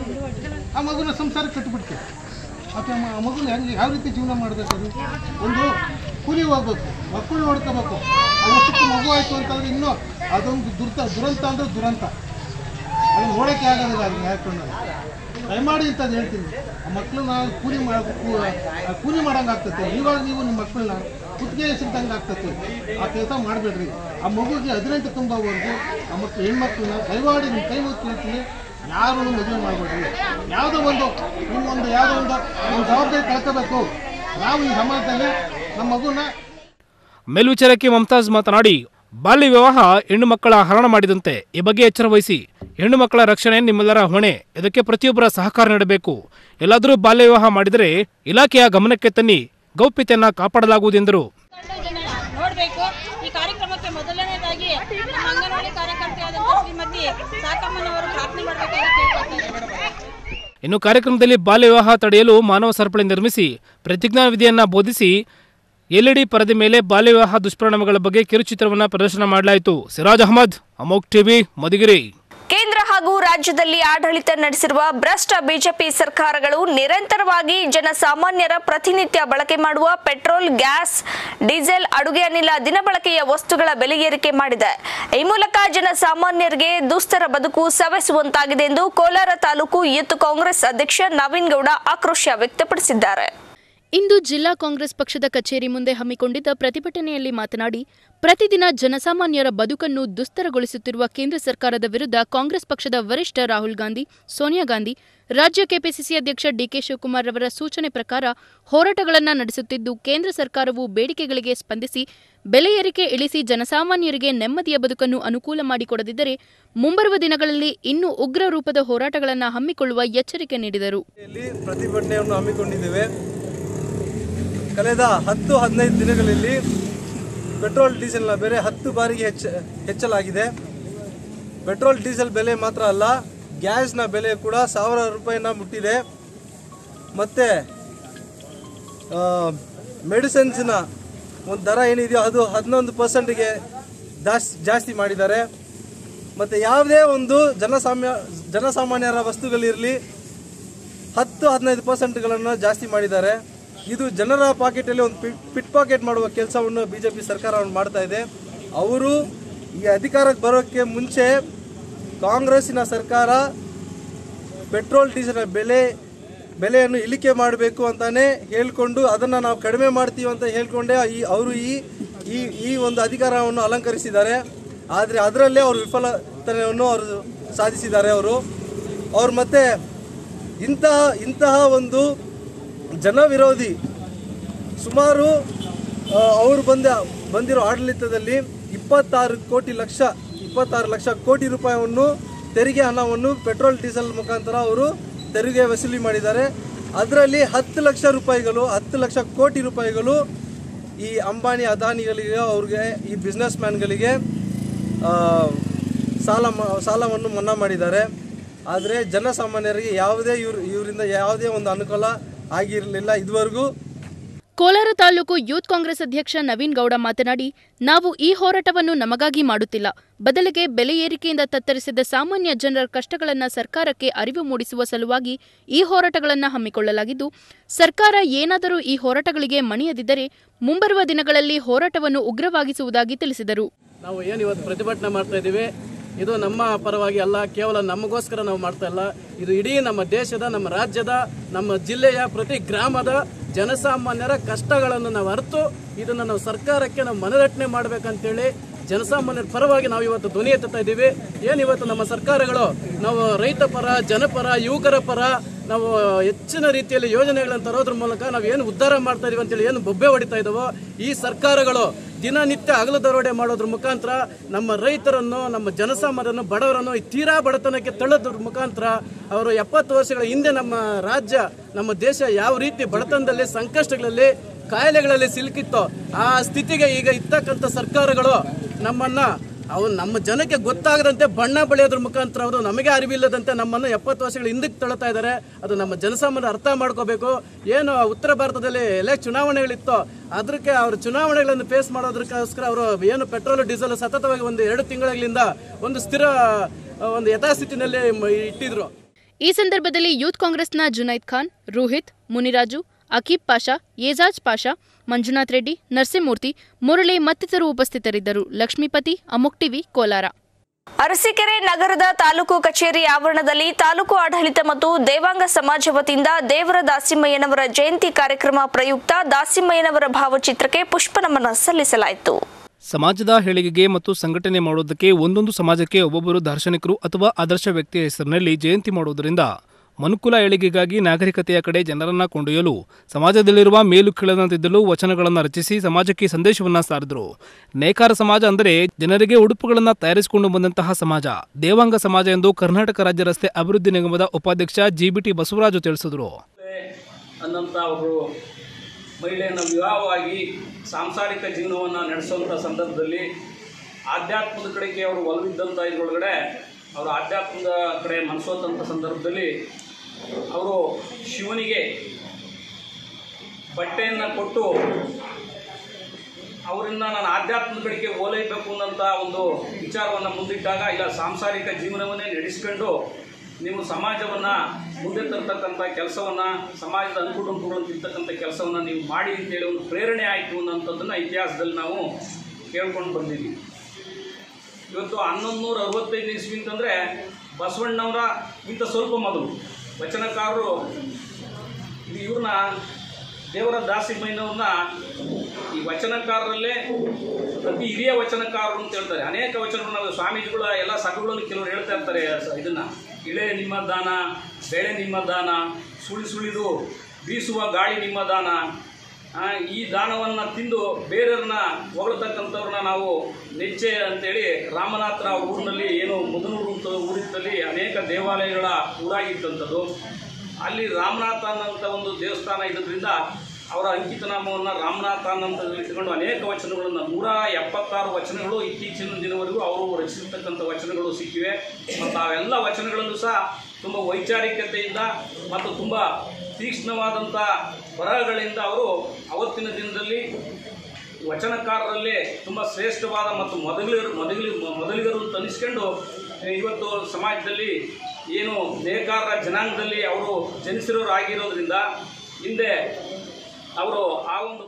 ಆ ಮಗುನ ಸಂಸಾರ ಕಟ್ಟಿಬಿಡ್ತೆ ಮತ್ತೆ ಆ ಮ- ಆ ಮಗುನ ಹೆಂಗೆ ಯಾವ ರೀತಿ ಜೀವನ ಮಾಡಬೇಕು ಅದು ಒಂದು ಕೂಲಿ ಹೋಗ್ಬೇಕು ಮಕ್ಕಳು ನೋಡ್ಕೋಬೇಕು ಆ ವರ್ಷಕ್ಕೆ ಮಗು ಆಯಿತು ಅಂತಂದ್ರೆ ಇನ್ನೂ ಅದೊಂದು ದುರ್ತ ದುರಂತ ಅಂದ್ರೆ ದುರಂತ ಅದನ್ನ ನೋಡೋಕ್ಕೆ ಆಗೋದಿಲ್ಲ ಅದನ್ನ ಯಾಕಂದ್ರೆ ದಯಮಾಡಿ ಅಂತ ಹೇಳ್ತೀನಿ ಆ ಮಕ್ಕಳನ್ನ ಕೂಲಿ ಮಾಡ ಕೂಲಿ ಮಾಡಂಗೆ ಆಗ್ತೈತೆ ಇವಾಗ ನೀವು ನಿಮ್ಮ ಮಕ್ಕಳನ್ನ ಕುತ್ತಿಗೆ ಸಿಗ್ದಂಗೆ ಆಗ್ತೈತೆ ಆ ಕೆಲಸ ಮಾಡಬೇಡ್ರಿ ಆ ಮಗುಗೆ ಹದಿನೆಂಟು ತುಂಬೋವರೆಗೂ ಆ ಮಕ್ಕಳು ಹೆಣ್ಮಕ್ಳನ್ನ ದಯಮಾಡಿ ನಿಮ್ಮ ಕೈ ಮುಗಿದು ಕೇಳ್ತೀನಿ ಯಾರೂ ಮದುವೆ ಮಾಡಬೇಡ್ರಿ ಯಾವುದೋ ಒಂದು ನಿಮ್ಮೊಂದು ಯಾವುದೋ ಒಂದು ಒಂದು ಜವಾಬ್ದಾರಿ ಕಳ್ಕೋಬೇಕು ನಾವು ಈ ಸಮಾಜದಲ್ಲಿ ನಮ್ಮ ಮಗುನ ಮೇಲ್ವಿಚಾರಕಿ ಮಮತಾಜ್ ಮಾತನಾಡಿ ಬಾಲ್ಯ ವಿವಾಹ ಹೆಣ್ಣು ಮಕ್ಕಳ ಹರಣ ಮಾಡಿದಂತೆ ಈ ಬಗ್ಗೆ ಎಚ್ಚರ ವಹಿಸಿ ಹೆಣ್ಣು ಮಕ್ಕಳ ರಕ್ಷಣೆ ನಿಮ್ಮೆಲ್ಲರ ಹೊಣೆ ಇದಕ್ಕೆ ಪ್ರತಿಯೊಬ್ಬರ ಸಹಕಾರ ನೀಡಬೇಕು ಎಲ್ಲಾದರೂ ಬಾಲ್ಯ ವಿವಾಹ ಮಾಡಿದರೆ ಇಲಾಖೆಯ ಗಮನಕ್ಕೆ ತನ್ನಿ ಗೌಪ್ಯತೆಯನ್ನ ಕಾಪಾಡಲಾಗುವುದೆಂದರು ನೋಡಬೇಕು ಈ ಕಾರ್ಯಕ್ರಮಕ್ಕೆ ಮೊದಲನೇದಾಗಿ ನಮ್ಮ ಅಂಗನವಾಡಿ ಕಾರ್ಯಕರ್ತೆಯಾದಂತಹ ಶ್ರೀಮತಿ ಸಾಕಮ್ಮನವರು ಪ್ರಾರ್ಥನೆ ಮಾಡಬೇಕಾಗಿ ಕೇಳ್ಕೊಳ್ತೀನಿ ಇನ್ನು ಕಾರ್ಯಕ್ರಮದಲ್ಲಿ ಬಾಲ್ಯ ವಿವಾಹ ತಡೆಯಲು ಮಾನವ ಸರಪಳಿ ನಿರ್ಮಿಸಿ ಪ್ರತಿಜ್ಞಾ ವಿಧಿಯನ್ನ ಬೋಧಿಸಿ ಎಲ್ಇಡಿ ಪರದೆ ಮೇಲೆ ಬಾಲ್ಯ ವಿವಾಹ ದುಷ್ಪರಿಣಾಮಗಳ ಬಗ್ಗೆ ಕಿರುಚಿತ್ರವನ್ನು ಪ್ರದರ್ಶನ ಮಾಡಲಾಯಿತು ಸಿರಾಜ್ ಅಹಮದ್ ಅಮೋಕ್ ಟಿವಿ ಮಧುಗಿರಿ ಕೇಂದ್ರ ಹಾಗೂ ರಾಜ್ಯದಲ್ಲಿ ಆಡಳಿತ ನಡೆಸಿರುವ ಭ್ರಷ್ಟ ಬಿಜೆಪಿ ಸರ್ಕಾರಗಳು ನಿರಂತರವಾಗಿ ಜನಸಾಮಾನ್ಯರ ಪ್ರತಿನಿತ್ಯ ಬಳಕೆ ಮಾಡುವ ಪೆಟ್ರೋಲ್ ಗ್ಯಾಸ್ ಡೀಸೆಲ್ ಅಡುಗೆ ಅನಿಲ ದಿನಬಳಕೆಯ ವಸ್ತುಗಳ ಬೆಲೆ ಏರಿಕೆ ಮಾಡಿದೆ ಈ ಮೂಲಕ ಜನಸಾಮಾನ್ಯರಿಗೆ ದುಸ್ತರ ಬದುಕು ಸವೆಸುವಂತಾಗಿದೆ ಎಂದು ಕೋಲಾರ ತಾಲೂಕು ಯೂತ್ ಕಾಂಗ್ರೆಸ್ ಅಧ್ಯಕ್ಷ ನವೀನ್ ಗೌಡ ಆಕ್ರೋಶ ವ್ಯಕ್ತಪಡಿಸಿದ್ದಾರೆ ಇಂದು ಜಿಲ್ಲಾ ಕಾಂಗ್ರೆಸ್ ಪಕ್ಷದ ಕಚೇರಿ ಮುಂದೆ ಹಮ್ಮಿಕೊಂಡಿದ್ದ ಪ್ರತಿಭಟನೆಯಲ್ಲಿ ಮಾತನಾಡಿ ಪ್ರತಿದಿನ ಜನಸಾಮಾನ್ಯರ ಬದುಕನ್ನು ದುಸ್ತರಗೊಳಿಸುತ್ತಿರುವ ಕೇಂದ್ರ ಸರ್ಕಾರದ ವಿರುದ್ಧ ಕಾಂಗ್ರೆಸ್ ಪಕ್ಷದ ವರಿಷ್ಠ ರಾಹುಲ್ ಗಾಂಧಿ ಸೋನಿಯಾ ಗಾಂಧಿ ರಾಜ್ಯ ಕೆಪಿಸಿಸಿ ಅಧ್ಯಕ್ಷ ಡಿಕೆ ಶಿವಕುಮಾರ್ ಅವರ ಸೂಚನೆ ಪ್ರಕಾರ ಹೋರಾಟಗಳನ್ನು ನಡೆಸುತ್ತಿದ್ದು ಕೇಂದ್ರ ಸರ್ಕಾರವು ಬೇಡಿಕೆಗಳಿಗೆ ಸ್ಪಂದಿಸಿ ಬೆಲೆ ಏರಿಕೆ ಇಳಿಸಿ ಜನಸಾಮಾನ್ಯರಿಗೆ ನೆಮ್ಮದಿಯ ಬದುಕನ್ನು ಅನುಕೂಲ ಮಾಡಿಕೊಡದಿದ್ದರೆ ಮುಂಬರುವ ದಿನಗಳಲ್ಲಿ ಇನ್ನೂ ಉಗ್ರ ರೂಪದ ಹೋರಾಟಗಳನ್ನು ಹಮ್ಮಿಕೊಳ್ಳುವ ಎಚ್ಚರಿಕೆ ನೀಡಿದರು ಪ್ರತಿಭಟನೆಯನ್ನು ಹಮ್ಮಿಕೊಂಡಿದ್ದೇವೆ ಕಳೆದ ಹತ್ತು ಹದಿನೈದು ದಿನಗಳಲ್ಲಿ ಪೆಟ್ರೋಲ್ ಡೀಸೆಲ್ನ ಬೆಲೆ ಹತ್ತು ಬಾರಿಗೆ ಹೆಚ್ಚ ಹೆಚ್ಚಲಾಗಿದೆ ಪೆಟ್ರೋಲ್ ಡೀಸೆಲ್ ಬೆಲೆ ಮಾತ್ರ ಅಲ್ಲ ಗ್ಯಾಸ್ನ ಬೆಲೆ ಕೂಡ ಸಾವಿರ ರೂಪಾಯಿನ ಮುಟ್ಟಿದೆ ಮತ್ತು ಮೆಡಿಸಿನ್ಸ್ನ ಒಂದು ದರ ಏನಿದೆಯೋ ಅದು ಹದಿನೊಂದು ಪರ್ಸೆಂಟ್ಗೆ ಜಾಸ್ತಿ ಜಾಸ್ತಿ ಮಾಡಿದ್ದಾರೆ ಮತ್ತು ಯಾವುದೇ ಒಂದು ಜನಸಾಮ್ಯ ಜನಸಾಮಾನ್ಯರ ವಸ್ತುಗಳಿರಲಿ ಹತ್ತು ಹದಿನೈದು ಪರ್ಸೆಂಟ್ಗಳನ್ನು ಜಾಸ್ತಿ ಮಾಡಿದ್ದಾರೆ ಇದು ಜನರ ಪಾಕೆಟಲ್ಲಿ ಒಂದು ಪಿಟ್ ಪಿಟ್ ಪಾಕೆಟ್ ಮಾಡುವ ಕೆಲಸವನ್ನು ಬಿ ಜೆ ಪಿ ಸರ್ಕಾರವನ್ನು ಮಾಡ್ತಾ ಇದೆ ಅವರು ಈ ಅಧಿಕಾರಕ್ಕೆ ಬರೋಕ್ಕೆ ಮುಂಚೆ ಕಾಂಗ್ರೆಸ್ಸಿನ ಸರ್ಕಾರ ಪೆಟ್ರೋಲ್ ಡೀಸೆಲ್ ಬೆಲೆ ಬೆಲೆಯನ್ನು ಇಳಿಕೆ ಮಾಡಬೇಕು ಅಂತಾನೆ ಹೇಳ್ಕೊಂಡು ಅದನ್ನು ನಾವು ಕಡಿಮೆ ಮಾಡ್ತೀವಿ ಅಂತ ಹೇಳ್ಕೊಂಡೇ ಈ ಅವರು ಈ ಈ ಈ ಒಂದು ಅಧಿಕಾರವನ್ನು ಅಲಂಕರಿಸಿದ್ದಾರೆ ಆದರೆ ಅದರಲ್ಲೇ ಅವರು ವಿಫಲತನವನ್ನು ಅವರು ಸಾಧಿಸಿದ್ದಾರೆ ಅವರು ಅವ್ರು ಮತ್ತೆ ಇಂತಹ ಇಂತಹ ಒಂದು ಜನವಿರೋಧಿ ಸುಮಾರು ಆ, ಅವರು ಬಂದ ಬಂದಿರೋ ಆಡಳಿತದಲ್ಲಿ ಇಪ್ಪತ್ತಾರು ಕೋಟಿ ಲಕ್ಷ ಇಪ್ಪತ್ತಾರು ಲಕ್ಷ ಕೋಟಿ ರೂಪಾಯಿಯನ್ನು ತೆರಿಗೆ ಹಣವನ್ನು ಪೆಟ್ರೋಲ್ ಡೀಸೆಲ್ ಮುಖಾಂತರ ಅವರು ತೆರಿಗೆ ವಸೂಲಿ ಮಾಡಿದ್ದಾರೆ ಅದರಲ್ಲಿ ಹತ್ತು ಲಕ್ಷ ರೂಪಾಯಿಗಳು ಹತ್ತು ಲಕ್ಷ ಕೋಟಿ ರೂಪಾಯಿಗಳು ಈ ಅಂಬಾನಿ ಅದಾನಿಗಳಿಗೆ ಅವ್ರಿಗೆ ಈ ಬಿಸ್ನೆಸ್ ಮ್ಯಾನ್ಗಳಿಗೆ ಆ, ಸಾಲ ಮ- ಸಾಲವನ್ನು ಮನ್ನಾ ಮಾಡಿದ್ದಾರೆ ಆದರೆ ಜನಸಾಮಾನ್ಯರಿಗೆ ಯಾವುದೇ ಇವ್ರ ಇವರಿಂದ ಯಾವುದೇ ಒಂದು ಅನುಕೂಲ ಆಗಿರಲಿಲ್ಲ ಇದುವರೆಗೂ ಕೋಲಾರ ತಾಲೂಕು ಯೂತ್ ಕಾಂಗ್ರೆಸ್ ಅಧ್ಯಕ್ಷ ನವೀನ್ ಗೌಡ ಮಾತನಾಡಿ ನಾವು ಈ ಹೋರಾಟವನ್ನು ನಮಗಾಗಿ ಮಾಡುತ್ತಿಲ್ಲ ಬದಲಿಗೆ ಬೆಲೆ ಏರಿಕೆಯಿಂದ ತತ್ತರಿಸಿದ ಸಾಮಾನ್ಯ ಜನರ ಕಷ್ಟಗಳನ್ನು ಸರ್ಕಾರಕ್ಕೆ ಅರಿವು ಮೂಡಿಸುವ ಸಲುವಾಗಿ ಈ ಹೋರಾಟಗಳನ್ನು ಹಮ್ಮಿಕೊಳ್ಳಲಾಗಿದ್ದು ಸರ್ಕಾರ ಏನಾದರೂ ಈ ಹೋರಾಟಗಳಿಗೆ ಮಣಿಯದಿದ್ದರೆ ಮುಂಬರುವ ದಿನಗಳಲ್ಲಿ ಹೋರಾಟವನ್ನು ಉಗ್ರವಾಗಿಸುವುದಾಗಿ ತಿಳಿಸಿದರು ನಾವು ಏನು ಇವತ್ತು ಪ್ರತಿಭಟನೆ ಮಾಡ್ತಾ ಇದ್ದೀವಿ ಇದು ನಮ್ಮ ಪರವಾಗಿ ಅಲ್ಲ ಕೇವಲ ನಮಗೋಸ್ಕರ ನಾವು ಮಾಡ್ತಾ ಇಲ್ಲ ಇದು ಇಡೀ ನಮ್ಮ ದೇಶದ ನಮ್ಮ ರಾಜ್ಯದ ನಮ್ಮ ಜಿಲ್ಲೆಯ ಪ್ರತಿ ಗ್ರಾಮದ ಜನಸಾಮಾನ್ಯರ ಕಷ್ಟಗಳನ್ನು ನಾವು ಅರಿತು ಇದನ್ನು ನಾವು ಸರ್ಕಾರಕ್ಕೆ ನಾವು ಮನರಟನೆ ಮಾಡ್ಬೇಕಂತೇಳಿ ಜನಸಾಮಾನ್ಯರ ಪರವಾಗಿ ನಾವು ಇವತ್ತು ಧ್ವನಿ ಎತ್ತುತ್ತಾ ಇದ್ದೀವಿ ಏನು ಇವತ್ತು ನಮ್ಮ ಸರ್ಕಾರಗಳು ನಾವು ರೈತ ಪರ ಜನಪರ ಯುವಕರ ಪರ ನಾವು ಹೆಚ್ಚಿನ ರೀತಿಯಲ್ಲಿ ಯೋಜನೆಗಳನ್ನು ತರೋದ್ರ ಮೂಲಕ ನಾವು ಏನು ಉದ್ಧಾರ ಮಾಡ್ತಾ ಇದೀವಿ ಅಂತೇಳಿ ಏನು ಬೊಬ್ಬೆ ಹೊಡಿತಾ ಇದ್ದಾವೋ ಈ ಸರ್ಕಾರಗಳು ದಿನನಿತ್ಯ ಹಗಲು ದರೋಡೆ ಮಾಡೋದ್ರ ಮುಖಾಂತರ ನಮ್ಮ ರೈತರನ್ನು ನಮ್ಮ ಜನಸಾಮಾನ್ಯರನ್ನು ಬಡವರನ್ನು ಈ ತೀರಾ ಬಡತನಕ್ಕೆ ತಳ್ಳೋದ್ರ ಮುಖಾಂತರ ಅವರು ಎಪ್ಪತ್ತು ವರ್ಷಗಳ ಹಿಂದೆ ನಮ್ಮ ರಾಜ್ಯ ನಮ್ಮ ದೇಶ ಯಾವ ರೀತಿ ಬಡತನದಲ್ಲಿ ಸಂಕಷ್ಟಗಳಲ್ಲಿ ಕಾಯಿಲೆಗಳಲ್ಲಿ ಸಿಲುಕಿತ್ತೋ ಆ ಸ್ಥಿತಿಗೆ ಈಗ ಇರ್ತಕ್ಕಂಥ ಸರ್ಕಾರಗಳು ನಮ್ಮನ್ನ ಅವು ನಮ್ಮ ಜನಕ್ಕೆ ಗೊತ್ತಾಗದಂತೆ ಬಣ್ಣ ಬಳಿಯೋದ್ರ ಮುಖಾಂತರ ಅವರು ನಮಗೆ ಅರಿವಿಲ್ಲದಂತೆ ನಮ್ಮನ್ನು ಎಪ್ಪತ್ತು ವರ್ಷಗಳ ಹಿಂದಕ್ಕೆ ತಳ್ಳುತ್ತಾ ಇದ್ದಾರೆ ಅದು ನಮ್ಮ ಜನಸಾಮಾನ್ಯರು ಅರ್ಥ ಮಾಡ್ಕೋಬೇಕು ಏನು ಉತ್ತರ ಭಾರತದಲ್ಲಿ ಎಲ್ಲ ಚುನಾವಣೆಗಳಿತ್ತೋ ಅದಕ್ಕೆ ಅವರು ಚುನಾವಣೆಗಳನ್ನು ಫೇಸ್ ಮಾಡೋದಕ್ಕೋಸ್ಕರ ಅವರು ಏನು ಪೆಟ್ರೋಲ್ ಡೀಸೆಲ್ ಸತತವಾಗಿ ಒಂದು ಎರಡು ತಿಂಗಳಿಂದ ಒಂದು ಸ್ಥಿರ ಆ, ಒಂದು ಯಥಾಸ್ಥಿತಿನಲ್ಲಿ ಮ- ಇಟ್ಟಿದ್ರು ಈ ಸಂದರ್ಭದಲ್ಲಿ ಯೂತ್ ಕಾಂಗ್ರೆಸ್ನ ಜುನೈದ್ ಖಾನ್ ರೋಹಿತ್ ಮುನಿರಾಜು ಅಕೀಬ್ ಪಾಷಾ ಏಜಾಜ್ ಪಾಷಾ ಮಂಜುನಾಥ್ ರೆಡ್ಡಿ ನರಸಿಂಹಮೂರ್ತಿ ಮುರಳಿ ಮತ್ತಿತರರು ಉಪಸ್ಥಿತರಿದ್ದರು ಲಕ್ಷ್ಮೀಪತಿ ಅಮುಕ್ ಟಿವಿ ಕೋಲಾರ ಅರಸೀಕೆರೆ ನಗರದ ತಾಲೂಕು ಕಚೇರಿ ಆವರಣದಲ್ಲಿ ತಾಲೂಕು ಆಡಳಿತ ಮತ್ತು ದೇವಾಂಗ ಸಮಾಜ ವತಿಯಿಂದ ದೇವರ ದಾಸಿಮಯ್ಯನವರ ಜಯಂತಿ ಕಾರ್ಯಕ್ರಮ ಪ್ರಯುಕ್ತ ದಾಸಿಮಯ್ಯನವರ ಭಾವಚಿತ್ರಕ್ಕೆ ಪುಷ್ಪನಮನ ಸಲ್ಲಿಸಲಾಯಿತು ಸಮಾಜದ ಏಳಿಗೆಗೆ ಮತ್ತು ಸಂಘಟನೆ ಮಾಡುವುದಕ್ಕೆ ಒಂದೊಂದು ಸಮಾಜಕ್ಕೆ ಒಬ್ಬೊಬ್ಬರು ದಾರ್ಶನಿಕರು ಅಥವಾ ಆದರ್ಶ ವ್ಯಕ್ತಿಯ ಹೆಸರಿನಲ್ಲಿ ಜಯಂತಿ ಮಾಡುವುದರಿಂದ ಮನುಕುಲ ಏಳಿಗೆಗಾಗಿ ನಾಗರಿಕತೆಯ ಕಡೆ ಜನರನ್ನ ಕೊಂಡೊಯ್ಯಲು ಸಮಾಜದಲ್ಲಿರುವ ಮೇಲು ಕೀಳದಂತಿದ್ದಲು ವಚನಗಳನ್ನು ರಚಿಸಿ ಸಮಾಜಕ್ಕೆ ಸಂದೇಶವನ್ನ ಸಾರಿದರು ನೇಕಾರ ಸಮಾಜ ಅಂದರೆ ಜನರಿಗೆ ಉಡುಪುಗಳನ್ನು ತಯಾರಿಸಿಕೊಂಡು ಬಂದಂತಹ ಸಮಾಜ ದೇವಾಂಗ ಸಮಾಜ ಎಂದು ಕರ್ನಾಟಕ ರಾಜ್ಯ ರಸ್ತೆ ಅಭಿವೃದ್ಧಿ ನಿಗಮದ ಉಪಾಧ್ಯಕ್ಷ ಜಿಬಿಟಿ ಬಸವರಾಜು ತಿಳಿಸಿದರು ಅನ್ನಂಥ ಒಬ್ಬರು ಮಹಿಳೆಯನ್ನು ವಿವಾಹವಾಗಿ ಸಾಂಸಾರಿಕ ಜೀವನವನ್ನು ನಡೆಸುವಂಥ ಸಂದರ್ಭದಲ್ಲಿ ಆಧ್ಯಾತ್ಮದ ಕಡೆಗೆ ಅವರು ಒಲವಿದ್ದಂಥ ಇದರೊಳಗಡೆ ಅವರು ಆಧ್ಯಾತ್ಮದ ಕಡೆ ಮನಸೋತಂಥ ಸಂದರ್ಭದಲ್ಲಿ ಅವರು ಶಿವನಿಗೆ ಬಟ್ಟೆಯನ್ನು ಕೊಟ್ಟು ಅವರಿಂದ ನಾನು ಆಧ್ಯಾತ್ಮದ ಕಡೆಗೆ ಓಲೈಬೇಕು ಅನ್ನೋಂಥ ಒಂದು ವಿಚಾರವನ್ನು ಮುಂದಿಟ್ಟಾಗ ಇಲ್ಲ ಸಾಂಸಾರಿಕ ಜೀವನವನ್ನೇ ನಡೆಸ್ಕೊಂಡು ನೀವು ಸಮಾಜವನ್ನು ಮುಂದೆ ತರ್ತಕ್ಕಂಥ ಕೆಲಸವನ್ನು ಸಮಾಜದ ಅನುಕೂಲಗಳನ್ನು ತಿರ್ತಕ್ಕಂಥ ಕೆಲಸವನ್ನು ನೀವು ಮಾಡಿ ಅಂತೇಳಿ ಒಂದು ಪ್ರೇರಣೆ ಆಯಿತು ಅನ್ನೋಂಥದ್ದನ್ನು ಇತಿಹಾಸದಲ್ಲಿ ನಾವು ಕೇಳ್ಕೊಂಡು ಬಂದಿದ್ದೀವಿ ಇವತ್ತು ಹನ್ನೊಂದು ನೂರ ಅರವತ್ತೈದು ಇಸ್ವಿ ಅಂತಂದರೆ ಬಸವಣ್ಣವರ ಇಂಥ ಸ್ವಲ್ಪ ಮೊದಲು ವಚನಕಾರರು ಇದು ಇವ್ರನ್ನ ದೇವರ ದಾಸಿಮಯ್ಯನವ್ರನ್ನ ಈ ವಚನಕಾರರಲ್ಲೇ ಅತಿ ಹಿರಿಯ ವಚನಕಾರರು ಅಂತ ಹೇಳ್ತಾರೆ ಅನೇಕ ವಚನಗಳು ನಾವು ಸ್ವಾಮೀಜಿಗಳ ಎಲ್ಲ ಸಭೆಗಳಲ್ಲಿ ಕೆಲವರು ಹೇಳ್ತಾ ಇರ್ತಾರೆ ಸ- ಇದನ್ನ ಇಳೆ ನಿಮ್ಮ ದಾನ ಬೆಳೆ ನಿಮ್ಮ ದಾನ ಸುಳಿ ಸುಳಿದು ಬೀಸುವ ಗಾಳಿ ನಿಮ್ಮ ದಾನ ಆ, ಈ ದಾನವನ್ನು ತಿಂದು ಬೇರೆಯವ್ರನ್ನ ಹೊಗಳ್ತಕ್ಕಂಥವ್ರನ್ನ ನಾವು ನೆಚ್ಚೆ ಅಂತೇಳಿ ರಾಮನಾಥರ ಊರಿನಲ್ಲಿ ಏನು ಮುದನೂರು ಅಂತ ಊರಿದ್ದಲ್ಲಿ ಅನೇಕ ದೇವಾಲಯಗಳ ಊರಾಗಿದ್ದಂಥದ್ದು ಅಲ್ಲಿ ರಾಮನಾಥ ಅನ್ನೋಂಥ ಒಂದು ದೇವಸ್ಥಾನ ಇರೋದ್ರಿಂದ ಅವರ ಅಂಕಿತನಾಮವನ್ನು ರಾಮನಾಥ ಅನ್ನೋಂಥ ಇಟ್ಕೊಂಡು ಅನೇಕ ವಚನಗಳನ್ನು ನೂರ ಎಪ್ಪತ್ತಾರು ವಚನಗಳು ಇತ್ತೀಚಿನ ದಿನವರೆಗೂ ಅವರು ರಚಿಸಿರ್ತಕ್ಕಂಥ ವಚನಗಳು ಸಿಕ್ಕಿವೆ ಮತ್ತು ಅವೆಲ್ಲ ವಚನಗಳಲ್ಲೂ ಸಹ ತುಂಬ ವೈಚಾರಿಕತೆಯಿಂದ ಮತ್ತು ತುಂಬ ತೀಕ್ಷ್ಣವಾದಂಥ ಬರಹಗಳಿಂದ ಅವರು ಅವತ್ತಿನ ದಿನದಲ್ಲಿ ವಚನಕಾರರಲ್ಲಿ ತುಂಬ ಶ್ರೇಷ್ಠವಾದ ಮತ್ತು ಮೊದಲಿಗರು ಮೊದಲಿ ಮೊದಲಿಗರು ಅಂತ ಅನಿಸ್ಕೊಂಡು ಇವತ್ತು ಸಮಾಜದಲ್ಲಿ ಏನು ನೇಕಾರ ಜನಾಂಗದಲ್ಲಿ ಅವರು ಜನಿಸಿರೋರು ಆಗಿರೋದ್ರಿಂದ ಹಿಂದೆ ಅವರು ಆ ಒಂದು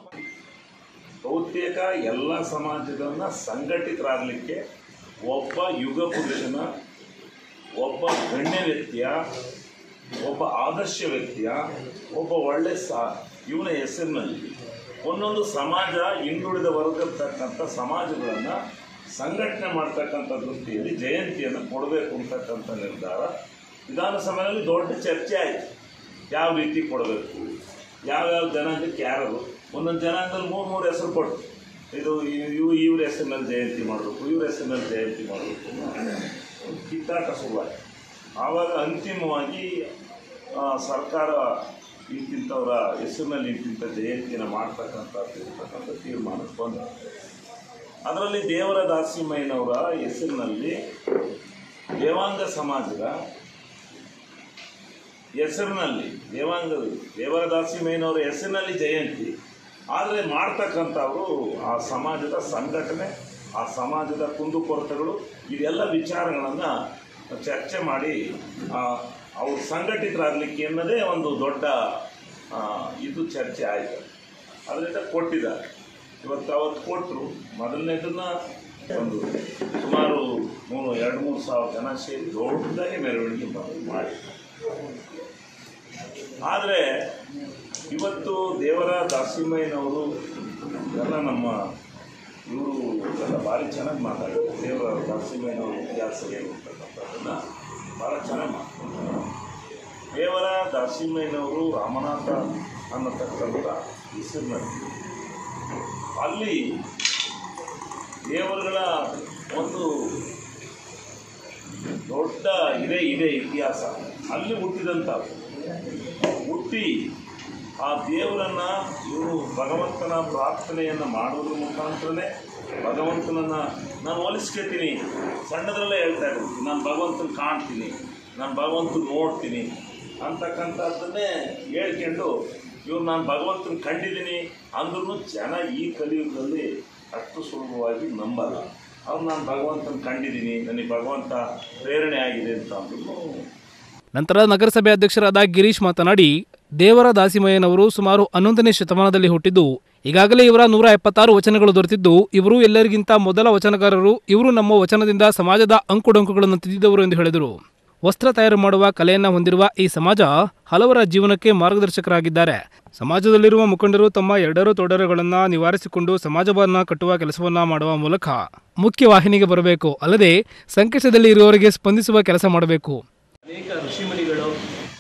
ಬಹುತೇಕ ಎಲ್ಲ ಸಮಾಜಗಳನ್ನ ಸಂಘಟಿತರಾಗಲಿಕ್ಕೆ ಒಬ್ಬ ಯುಗ ಪುರುಷನ ಒಬ್ಬ ಗಣ್ಯ ವ್ಯಕ್ತಿಯ ಒಬ್ಬ ಆದರ್ಶ ವ್ಯಕ್ತಿಯ ಒಬ್ಬ ಒಳ್ಳೆ ಸಾ ಇವನ ಹೆಸರಿನಲ್ಲಿ ಒಂದೊಂದು ಸಮಾಜ ಹಿಂದುಳಿದ ವರ್ಗರ್ತಕ್ಕಂಥ ಸಮಾಜಗಳನ್ನು ಸಂಘಟನೆ ಮಾಡ್ತಕ್ಕಂಥ ದೃಷ್ಟಿಯಲ್ಲಿ ಜಯಂತಿಯನ್ನು ಕೊಡಬೇಕು ಅಂತಕ್ಕಂಥ ನಿರ್ಧಾರ ವಿಧಾನಸಭೆಯಲ್ಲಿ ದೊಡ್ಡ ಚರ್ಚೆ ಆಯಿತು ಯಾವ ರೀತಿ ಕೊಡಬೇಕು ಯಾವ್ಯಾವ ಜನಾಂಗಕ್ಕೆ ಯಾರು ಒಂದೊಂದು ಜನಾಂಗದಲ್ಲಿ ಮೂರು ಮೂರು ಹೆಸರು ಕೊಟ್ಟು ಇದು ಇವ್- ಇವ್ ಇವ್ರ ಹೆಸರಿನಲ್ಲಿ ಜಯಂತಿ ಮಾಡಬೇಕು ಇವ್ರ ಹೆಸರಿನಲ್ಲಿ ಜಯಂತಿ ಮಾಡಬೇಕು ಒಂದು ಕಿತ್ತಾಟ ಶುರುವಾಯಿತು ಆವಾಗ ಅಂತಿಮವಾಗಿ ಆ, ಸರ್ಕಾರ ಇಂತಿಂಥವರ ಹೆಸರಿನಲ್ಲಿ ಇಂತಿಂಥ ಜಯಂತಿನ ಮಾಡ್ತಕ್ಕಂಥ ಇರ್ತಕ್ಕಂಥ ತೀರ್ಮಾನಕ್ಕೆ ಬಂದ ಅದರಲ್ಲಿ ದೇವರ ದಾಸಿಮಯ್ಯನವರ ಹೆಸರಿನಲ್ಲಿ ದೇವಾಂಗ ಸಮಾಜದ ಹೆಸರಿನಲ್ಲಿ ದೇವಾಂಗ ದೇವರ ದಾಸಿಮಯ್ಯನವರ ಹೆಸರಿನಲ್ಲಿ ಜಯಂತಿ ಆದರೆ ಮಾಡ್ತಕ್ಕಂಥವರು ಆ ಸಮಾಜದ ಸಂಘಟನೆ ಆ ಸಮಾಜದ ಕುಂದುಕೊರತೆಗಳು ಇದೆಲ್ಲ ವಿಚಾರಗಳನ್ನು ಚರ್ಚೆ ಮಾಡಿ ಆ, ಅವ್ರು ಸಂಘಟಿತರಾಗಲಿಕ್ಕೆ ಅನ್ನೋದೇ ಒಂದು ದೊಡ್ಡ ಆ, ಇದು ಚರ್ಚೆ ಆಯಿತು ಅದರಿಂದ ಕೊಟ್ಟಿದ್ದಾರೆ ಇವತ್ತು ಅವತ್ತು ಕೊಟ್ಟರು ಮೊದಲನೇದನ್ನ ಒಂದು ಸುಮಾರು ಮೂರು ಎರಡು ಮೂರು ಸಾವಿರ ಜನ ಸೇರಿ ದೊಡ್ಡದಾಗಿ ಮೆರವಣಿಗೆ ಮಾಡಿ- ಮಾಡಿ ಆದರೆ ಇವತ್ತು ದೇವರ ದಾಸಿಮಯ್ಯನವರು ಎಲ್ಲ ನಮ್ಮ ಇವರು ಎಲ್ಲ ಭಾರಿ ಚೆನ್ನಾಗಿ ಮಾತಾಡಿದ್ರು ದೇವರ ದಾಸಿಮಯ್ಯನವರ ಇತಿಹಾಸ ಏನು ಅಂತಕ್ಕಂಥದ್ದನ್ನು ಭಾಳ ಚೆನ್ನಾಗಿ ಮಾತಾಡ್ತಾರೆ ದೇವರ ದಾಸಿಮಯ್ಯನವರು ರಾಮನಾಥ ಅನ್ನತಕ್ಕಂಥ ಹೆಸರಿನಲ್ಲಿ ಅಲ್ಲಿ ದೇವರುಗಳ ಒಂದು ದೊಡ್ಡ ಇದೆ ಇದೆ ಇತಿಹಾಸ ಅಲ್ಲಿ ಹುಟ್ಟಿದಂಥ ಹುಟ್ಟಿ ಆ ದೇವರನ್ನ ಇವರು ಭಗವಂತನ ಪ್ರಾರ್ಥನೆಯನ್ನು ಮಾಡೋದ್ರ ಮುಖಾಂತರನೇ ಭಗವಂತನನ್ನು ನಾನು ಹೋಲಿಸ್ಕೊತೀನಿ ಸಣ್ಣದ್ರಲ್ಲೇ ಹೇಳ್ತಾ ಇದ್ದೀನಿ ನಾನು ಭಗವಂತನ ಕಾಣ್ತೀನಿ ನಾನು ಭಗವಂತನ ನೋಡ್ತೀನಿ ಅಂತಕ್ಕಂಥದ್ದನ್ನೇ ಹೇಳ್ಕೊಂಡು ಇವ್ರು ನಾನು ಭಗವಂತನ ಕಂಡಿದ್ದೀನಿ ಅಂದ್ರೂ ಜನ ಈ ಕಲಿಯುಗದಲ್ಲಿ ಅಷ್ಟು ಸುಲಭವಾಗಿ ನಂಬಲ್ಲ ಅವ್ರು ನಾನು ಭಗವಂತನ ಕಂಡಿದ್ದೀನಿ ನನಗೆ ಭಗವಂತ ಪ್ರೇರಣೆ ಆಗಿದೆ ಅಂತ ಅಂದ್ರೂ ನಂತರ ನಗರಸಭೆ ಅಧ್ಯಕ್ಷರಾದ ಗಿರೀಶ್ ಮಾತನಾಡಿ ದೇವರ ದಾಸಿಮಯ್ಯನವರು ಸುಮಾರು ಹನ್ನೊಂದನೇ ಶತಮಾನದಲ್ಲಿ ಹುಟ್ಟಿದ್ದು ಈಗಾಗಲೇ ಇವರ ನೂರ ಎಪ್ಪತ್ತಾರು ವಚನಗಳು ದೊರೆತಿದ್ದು ಇವರು ಎಲ್ಲರಿಗಿಂತ ಮೊದಲ ವಚನಕಾರರು ಇವರು ನಮ್ಮ ವಚನದಿಂದ ಸಮಾಜದ ಅಂಕುಡೊಂಕುಗಳನ್ನು ತಿದ್ದಿದವರು ಎಂದು ಹೇಳಿದರು ವಸ್ತ್ರ ತಯಾರು ಮಾಡುವ ಕಲೆಯನ್ನ ಹೊಂದಿರುವ ಈ ಸಮಾಜ ಹಲವರ ಜೀವನಕ್ಕೆ ಮಾರ್ಗದರ್ಶಕರಾಗಿದ್ದಾರೆ ಸಮಾಜದಲ್ಲಿರುವ ಮುಖಂಡರು ತಮ್ಮ ಎರಡರೂ ತೊಡರುಗಳನ್ನು ನಿವಾರಿಸಿಕೊಂಡು ಸಮಾಜವನ್ನ ಕಟ್ಟುವ ಕೆಲಸವನ್ನ ಮಾಡುವ ಮೂಲಕ ಮುಖ್ಯ ವಾಹಿನಿಗೆ ಬರಬೇಕು ಅಲ್ಲದೆ ಸಂಕಷ್ಟದಲ್ಲಿ ಇರುವವರಿಗೆ ಸ್ಪಂದಿಸುವ ಕೆಲಸ ಮಾಡಬೇಕು ಅನೇಕ ಋಷಿಮುನಿಗಳು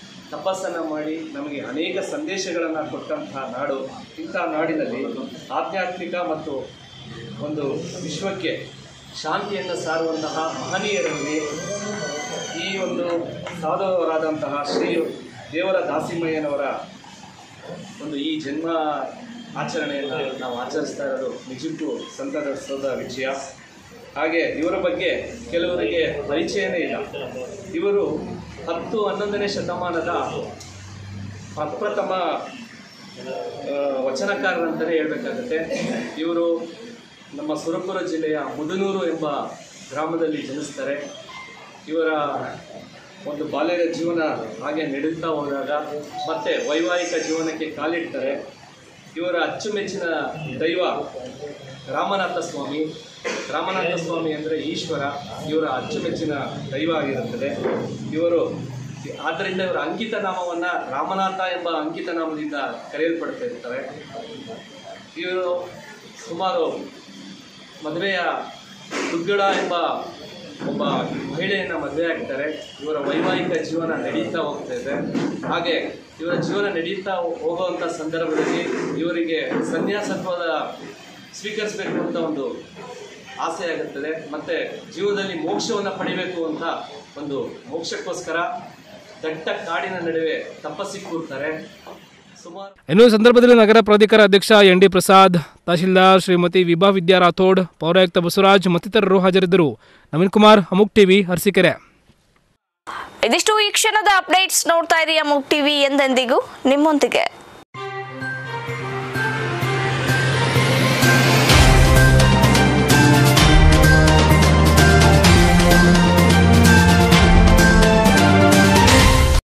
ತಪಸ್ಸನ್ನು ಮಾಡಿ ನಮಗೆ ಅನೇಕ ಸಂದೇಶಗಳನ್ನು ಕೊಟ್ಟಂತಹ ನಾಡು ಇಂತಹ ನಾಡಿನಲ್ಲಿ ಆಧ್ಯಾತ್ಮಿಕ ಮತ್ತು ಒಂದು ವಿಶ್ವಕ್ಕೆ ಶಾಂತಿಯನ್ನು ಸಾರುವಂತಹ ಮಹನೀಯರಲ್ಲಿ ಈ ಒಂದು ಸಾಧುವರಾದಂತಹ ಶ್ರೀ ದೇವರ ದಾಸಿಮಯ್ಯನವರ ಒಂದು ಈ ಜನ್ಮ ಆಚರಣೆಯನ್ನು ನಾವು ಆಚರಿಸ್ತಾ ಇರೋದು ನಿಜಕ್ಕೂ ಸಂತಸದ ವಿಷಯ ಹಾಗೆ ಇವರ ಬಗ್ಗೆ ಕೆಲವರಿಗೆ ಪರಿಚಯನೇ ಇಲ್ಲ ಇವರು ಹತ್ತು ಹನ್ನೊಂದನೇ ಶತಮಾನದ ಪ್ರಪ್ರಥಮ ಆ, ವಚನಕಾರರಂತಲೇ ಹೇಳಬೇಕಾಗುತ್ತೆ ಇವರು ನಮ್ಮ ಸುರಪುರ ಜಿಲ್ಲೆಯ ಮುದನೂರು ಎಂಬ ಗ್ರಾಮದಲ್ಲಿ ಜನಿಸ್ತಾರೆ ಇವರ ಒಂದು ಬಾಲ್ಯದ ಜೀವನ ಹಾಗೆ ನಡೆಯುತ್ತಾ ಹೋದಾಗ ಮತ್ತೆ ವೈವಾಹಿಕ ಜೀವನಕ್ಕೆ ಕಾಲಿಡ್ತಾರೆ ಇವರ ಅಚ್ಚುಮೆಚ್ಚಿನ ದೈವ ರಾಮನಾಥ ಸ್ವಾಮಿ ರಾಮನಾಥ ಸ್ವಾಮಿ ಅಂದರೆ ಈಶ್ವರ ಇವರ ಅಚ್ಚುಮೆಚ್ಚಿನ ದೈವ ಆಗಿರುತ್ತದೆ ಇವರು ಆದ್ದರಿಂದ ಇವರ ಅಂಕಿತ ನಾಮವನ್ನು ರಾಮನಾಥ ಎಂಬ ಅಂಕಿತ ನಾಮದಿಂದ ಕರೆಯಲ್ಪಡ್ತಾ ಇರ್ತಾರೆ ಇವರು ಸುಮಾರು ಮದುವೆಯ ದುಗ್ಗಳ ಎಂಬ ಒಬ್ಬ ಮಹಿಳೆಯನ್ನು ಮದುವೆ ಆಗ್ತಾರೆ ಇವರ ವೈವಾಹಿಕ ಜೀವನ ನಡೀತಾ ಹೋಗ್ತಾ ಇದೆ ಹಾಗೆ ಇವರ ಜೀವನ ನಡೀತಾ ಹೋಗುವಂಥ ಸಂದರ್ಭದಲ್ಲಿ ಇವರಿಗೆ ಸನ್ಯಾಸತ್ವದ ಸ್ವೀಕರಿಸಬೇಕು ಅಂತ ಒಂದು ಆಸೆ ಆಗುತ್ತದೆ ಮತ್ತು ಜೀವನದಲ್ಲಿ ಮೋಕ್ಷವನ್ನು ಪಡಿಬೇಕು ಅಂತ ಒಂದು ಮೋಕ್ಷಕ್ಕೋಸ್ಕರ ದಟ್ಟ ಕಾಡಿನ ನಡುವೆ ತಪಸ್ಸಿ ಕೂರ್ತಾರೆ ಸುಮಾರು ಇನ್ನು ಈ ಸಂದರ್ಭದಲ್ಲಿ ನಗರ ಪ್ರಾಧಿಕಾರ ಅಧ್ಯಕ್ಷ ಎನ್ ಡಿ ಪ್ರಸಾದ್ ತಹಶೀಲ್ದಾರ್ ಶ್ರೀಮತಿ ವಿಭಾ ವಿದ್ಯಾ ರಾಥೋಡ್ ಪೌರಾಯುಕ್ತ ಬಸವರಾಜ್ ಮತ್ತಿತರರು ಹಾಜರಿದ್ದರು ನವೀನ್ ಕುಮಾರ್ ಅಮುಕ್ ಟಿವಿ ಅರಸೀಕೆರೆ ಇದಿಷ್ಟು ಈ ಕ್ಷಣದ ಅಪ್ಡೇಟ್ಸ್ ನೋಡ್ತಾ ಇರಿ ಅಮುಕ್ ಟಿವಿ ಎಂದೆಂದಿಗೂ ನಿಮ್ಮೊಂದಿಗೆ